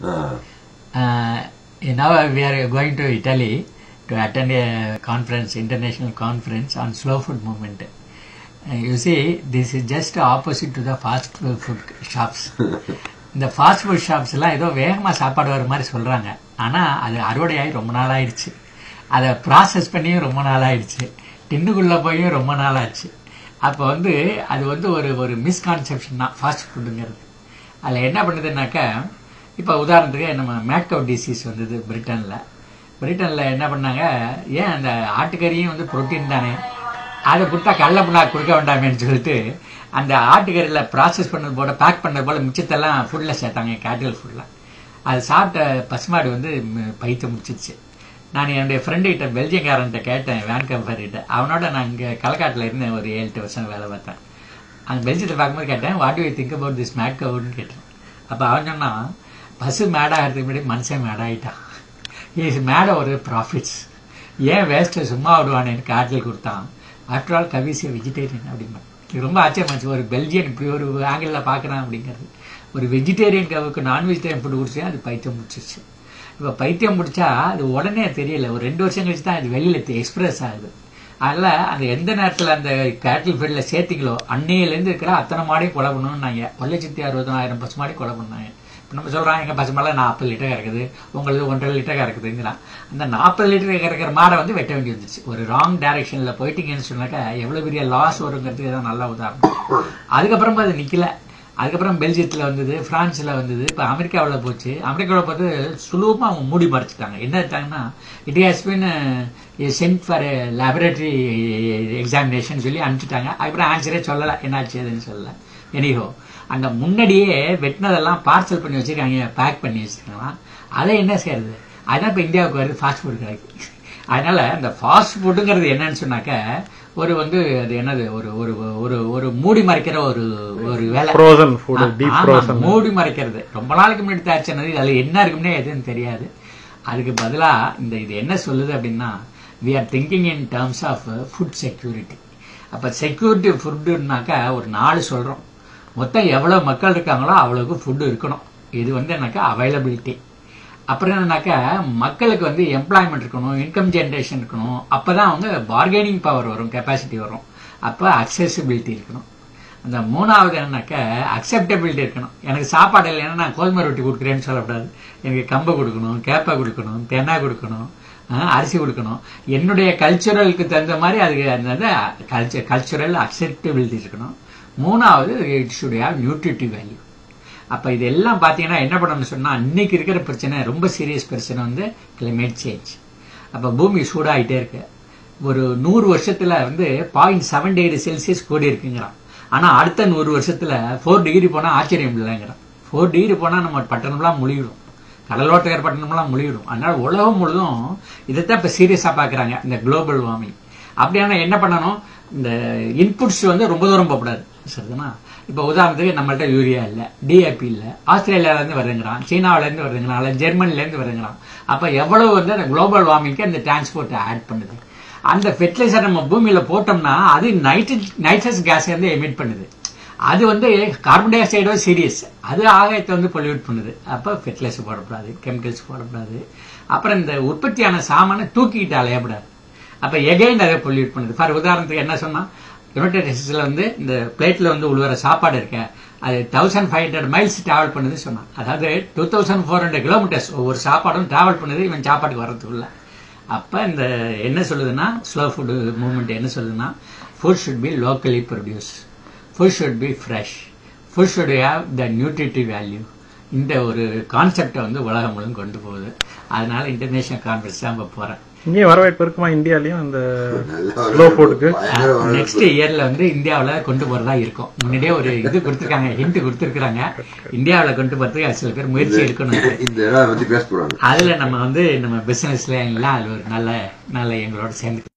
Uh, now we are going to Italy to attend a conference, international conference on slow food movement. Uh, you see, this is just opposite to the fast food shops. இந்த fast food ஷாப்ஸ்லாம் ஏதோ வேகமாக சாப்பாடு வர மாதிரி சொல்கிறாங்க ஆனால் அது அறுவடையாகி ரொம்ப நாள் ஆயிடுச்சு அதை ப்ராசஸ் பண்ணியும் ரொம்ப நாள் ஆயிடுச்சு டின்னுக்குள்ளே போயும் ரொம்ப நாள் ஆச்சு அப்போ வந்து அது வந்து ஒரு ஒரு மிஸ்கான்செப்ஷன் தான் ஃபாஸ்ட் ஃபுட்டுங்கிறது அதில் என்ன பண்ணுதுன்னாக்கா இப்போ உதாரணத்துக்கு நம்ம மேக்கவ் டிசீஸ் வந்தது பிரிட்டனில் பிரிட்டனில் என்ன பண்ணாங்க ஏன் அந்த ஆட்டுக்கறியும் வந்து புரோட்டீன் தானே அதை கொடுத்தா கடல புண்ணாக்கு கொடுக்க வேண்டாமேன்னு சொல்லிட்டு அந்த ஆட்டுக்கறியில் ப்ராசஸ் பண்ணது போல பேக் பண்ணது போல மிச்சத்தெல்லாம் ஃபுட்டில் சேர்த்தாங்க கேட்டில் ஃபுட்டில் அது சாப்பிட்ட பசுமாடு வந்து ம், பைத்தியம் முடிச்சிருச்சு நான் என்னுடைய ஃப்ரெண்டு கிட்ட பெல்ஜியங்காரன்ட்ட கேட்டேன் வேன் கம்பெனிட்ட அவனோட நான் இங்கே கலக்காட்டில் இருந்தேன் ஒரு ஏழு எட்டு வருஷம் வேலை பார்த்தேன் அந்த பெல்ஜியத்தில் பார்க்கும்போது கேட்டேன் what you think about this mad கவுட்னு கேட்டேன் அப்போ அவன் சொன்னான் பசு மேடாகிறதுக்கு முன்னாடி மனுஷன் மேடாயிட்டான் இஸ் மேட ஒரு ப்ராஃபிட்ஸ் ஏன் வேஸ்ட்டை சும்மா விடுவானேன்னு காட்டில் கொடுத்தான் ஆஃப்டர் ஆல் கவிஸ் வெஜிடேரியன் அப்படிம்பா இது ரொம்ப ஆச்சரியமாச்சு ஒரு பெல்ஜியன் இப்படி ஒரு ஆங்கிளில் பார்க்குறான் அப்படிங்கிறது ஒரு வெஜிடேரியன் கவுக்கு நான் வெஜிடேரியன் ஃபுட் குடிச்சு அது பைத்தியம் முடிச்சிருச்சு இப்போ பைத்தியம் முடிச்சா அது உடனே தெரியல ஒரு ரெண்டு வருஷம் கழிச்சு தான் அது வெளியில் எக்ஸ்பிரஸ் ஆகுது அதில் அந்த எந்த நேரத்தில் அந்த கேட்டில் ஃபீல்டில் சேர்த்திங்களோ அன்னையிலேருந்து இருக்கிற அத்தனை மாடையும் கொலை பண்ணணும்னாங்க ஒரு லட்சத்தி அறுபதாயிரம் பசு மாடி கொலை பண்ணாங்க இப்போ நம்ம சொல்கிறோம் எங்கள் பசு மாடை நாற்பது லிட்டர் கறக்குது உங்களுக்கு ஒன்றரை லிட்டர் கறக்குதுங்கிறான் அந்த நாற்பது லிட்டர் கறக்கிற மாடை வந்து வெட்ட வேண்டி வந்துச்சு ஒரு ராங் டைரக்ஷனில் போயிட்டீங்கன்னு சொன்னாக்கா எவ்வளோ பெரிய லாஸ் வருங்கிறதுக்கு தான் நல்ல உதாரணம் அதுக்கப்புறம் அது நிற்கல அதுக்கப்புறம் பெல்ஜியத்தில் வந்தது பிரான்ஸில் வந்தது இப்போ அமெரிக்காவில் போச்சு அமெரிக்காவில் பார்த்து சுலபமாக அவங்க மூடி மறைச்சிட்டாங்க என்ன எடுத்தாங்கன்னா it has been sent for laboratory examination சொல்லி அனுப்பிச்சிட்டாங்க அதுக்கப்புறம் ஆன்சரே சொல்லலை என்னாச்சு அதுன்னு சொல்லலை எனிஹோ அங்கே முன்னாடியே வெட்டினதெல்லாம் பார்சல் பண்ணி வச்சிருக்காங்க பேக் பண்ணி வச்சிருக்காங்களாம் அதை என்ன செய்யறது அதான் இப்போ இந்தியாவுக்கு வருது ஃபாஸ்ட் ஃபுட் கிடைக்கு அதனால இந்த ஃபாஸ்ட் ஃபுட்டுங்கிறது என்னன்னு சொன்னாக்க ஒரு வந்து அது என்னது ஒரு ஒரு ஒரு ஒரு மூடி மறைக்கிற ஒரு ஒரு வேலை ஃப்ரோசன் ஃபுட் டீப் ஆமா, ஃப்ரோசன் மூடி மறைக்கிறது ரொம்ப நாளைக்கு முன்னாடி தயாரிச்சது அதுல என்ன இருக்கும்னே எதுவும் தெரியாது அதுக்கு பதிலா இந்த இது என்ன சொல்லுது அப்படின்னா we are thinking in terms of food security அப்ப செக்யூரிட்டி ஃபுட்டுனாக்கா ஒரு நாலு சொல்றோம் மொத்தம் எவ்வளவு மக்கள் இருக்காங்களோ அவ்வளவுக்கு ஃபுட்டு இருக்கணும் இது வந்து என்னக்கா அவைலபிலிட்டி அப்புறம் என்னன்னாக்கா மக்களுக்கு வந்து எம்ப்ளாய்மெண்ட் இருக்கணும் இன்கம் ஜென்ரேஷன் இருக்கணும் அப்பதான் அவங்க பார்கெனிங் பவர் வரும் கெப்பாசிட்டி வரும் அப்போ அக்சசிபிலிட்டி இருக்கணும் அந்த மூணாவது என்னன்னாக்கா அக்செப்டபிலிட்டி இருக்கணும் எனக்கு சாப்பாடு இல்லைன்னா நான் கோதுமை ரொட்டி கொடுக்குறேன்னு சொல்லக்கூடாது எனக்கு கம்பை கொடுக்கணும் கேப்பை கொடுக்கணும் தென்னை கொடுக்கணும் ஆஹ், அரிசி கொடுக்கணும் என்னுடைய கல்ச்சுரலுக்கு தகுந்த மாதிரி அதுக்கு அந்த கல்ச்சர் கல்ச்சுரல் அக்செப்டபிலிட்டி இருக்கணும் மூணாவது it should have nutritive value அப்ப இதெல்லாம் பாத்தீங்கன்னா என்ன பண்ணணும்னு சொன்னா இன்னைக்கு இருக்கிற பிரச்சனை ரொம்ப சீரியஸ் பிரச்சனை வந்து கிளைமேட் சேஞ்ச் அப்ப பூமி சூடாயிட்டே இருக்கு ஒரு நூறு வருஷத்துல வந்து பாயிண்ட் செவன் டிகிரி செல்சியஸ் கூடி இருக்குங்கிறான் ஆனா அடுத்த நூறு வருஷத்துல ஃபோர் டிகிரி போனா ஆச்சரியம் இல்லைங்கிறான் ஃபோர் டிகிரி போனா நம்ம பட்டணம்லாம் முழுகிடும் கடலோட்டகர் பட்டணம்லாம் முழுகிடும் அதனால உலகம் முழுதும் இதைத்தான் இப்ப சீரியஸா பாக்குறாங்க இந்த குளோபல் வார்மிங் அப்படியான என்ன பண்ணணும் இந்த இன்புட்ஸ் வந்து ரொம்ப தூரம் போகக்கூடாது சரிதானா இப்போ உதாரணத்துக்கு நம்மள்ட்ட யூரியா இல்லை டிஏபி இல்லை ஆஸ்திரேலியால இருந்து வருதுங்கிறான் சீனாவில இருந்து வருதுங்கிறான் அல்ல ஜெர்மனில இருந்து வருதுங்கிறான் அப்ப எவ்வளவு வந்து அந்த குளோபல் வார்மிங்க்கு அந்த டிரான்ஸ்போர்ட் ஆட் பண்ணுது அந்த ஃபெர்டிலைசர் நம்ம பூமியில போட்டோம்னா அது நைட்ரஸ் நைட்ரஸ் கேஸ் வந்து எமிட் பண்ணுது அது வந்து கார்பன் டை ஆக்சைடோ சீரியஸ் அது ஆகாயத்தை வந்து பொல்யூட் பண்ணுது அப்போ ஃபெர்டிலைசர் போடக்கூடாது கெமிக்கல்ஸ் போடக்கூடாது அப்புறம் இந்த உற்பத்தியான சாமானை தூக்கிக்கிட்டு அலையக்கூடாது அப்ப எகைன் அதை பொல்யூட் பண்ணுது ஃபார் உதாரணத்துக்கு என்ன சொன்னா யுனைடெட் ஸ்டேட்ஸ்ல வந்து இந்த பிளேட்ல வந்து உழுவுற சாப்பாடு இருக்க அது thousand five hundred miles travel பண்ணுது சொன்னான் அதாவது two thousand four hundred kilometres ஒவ்வொரு சாப்பாடும் டிராவல் பண்ணுது இவன் சாப்பாட்டுக்கு வர்றதுக்குள்ள அப்ப இந்த என்ன சொல்லுதுன்னா ஸ்லோ ஃபுட் மூவ்மெண்ட் என்ன சொல்லுதுன்னா food should be locally produce food should be fresh food should have the nutritive value இந்த ஒரு கான்செப்டை வந்து உலகம் முழுவதும் கொண்டு போகுது அதனால இன்டர்நேஷனல் கான்ஃபரன்ஸ் தான் இப்போ போறேன் இங்கேயும் வரவேற்பு இருக்குமா இந்தியாலயும் அந்த நல்ல ஸ்லோ ஃபுட்டுக்கு பயங்கர வரவேற்பு. நெக்ஸ்ட் இயர்ல வந்து இந்தியாவுல கொண்டு போறதா இருக்கும் முன்னாடியே ஒரு இது கொடுத்துருக்காங்க ஹிண்ட் கொடுத்துருக்காங்க இந்தியாவுல கொண்டு போறதுக்கு சில பேர் முயற்சி எடுக்கணும் இந்த இடம் பத்தி பேச போறாங்க அதுல நம்ம வந்து நம்ம பிசினஸ்ல எல்லாம் அதுல ஒரு நல்ல நல்ல எங்களோட சேர்ந்து